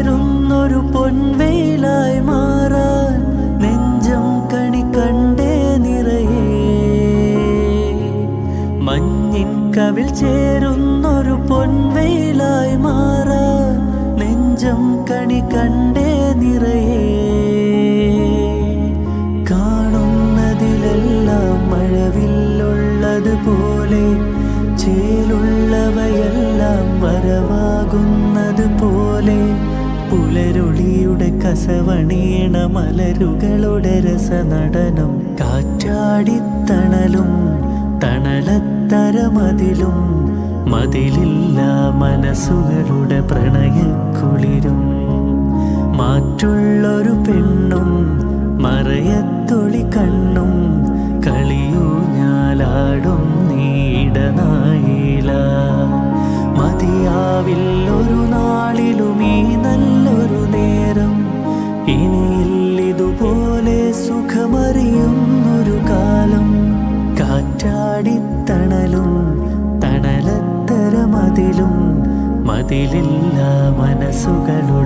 ചേരുന്നൊരു പൊൻവെയിലായി മാറാൻ നെഞ്ചം കണി കണ്ടേ നിറയേ മഞ്ഞിൻ കവിൽ ചേരുന്നൊരു പൊൻവെയിലായി മാറാൻ നെഞ്ചം കണി കണ്ടേ നിറയേ കാണുന്നതിലെല്ലാം മഴവില്ലുള്ളത് പോലെ ചേലുള്ളവയെല്ലാം വരവാകുന്നത് പോലെ പുലരൊളിയുടെ കസവണീണ മലരുകളുടെ രസനടനം കാറ്റാടിത്തണലും തണലത്തരമതിലും മതിലില്ല മനസ്സുകളുടെ പ്രണയക്കുളിരും മാറ്റുള്ളൊരു പെണ്ണും മറയത്തൊളി കണ്ണും കളിയൂഞ്ഞാലാടും നീടനായില മതിയാവില്ലൊരു നാളിലും ഈ നല്ലൊരു നേരം ഇനിയില്ലിതുപോലെ സുഖമറിയുന്നൊരു കാലം കാറ്റാടിത്തണലും തണലത്തരമതിലും മതിലില്ല മനസ്സുകളുടെ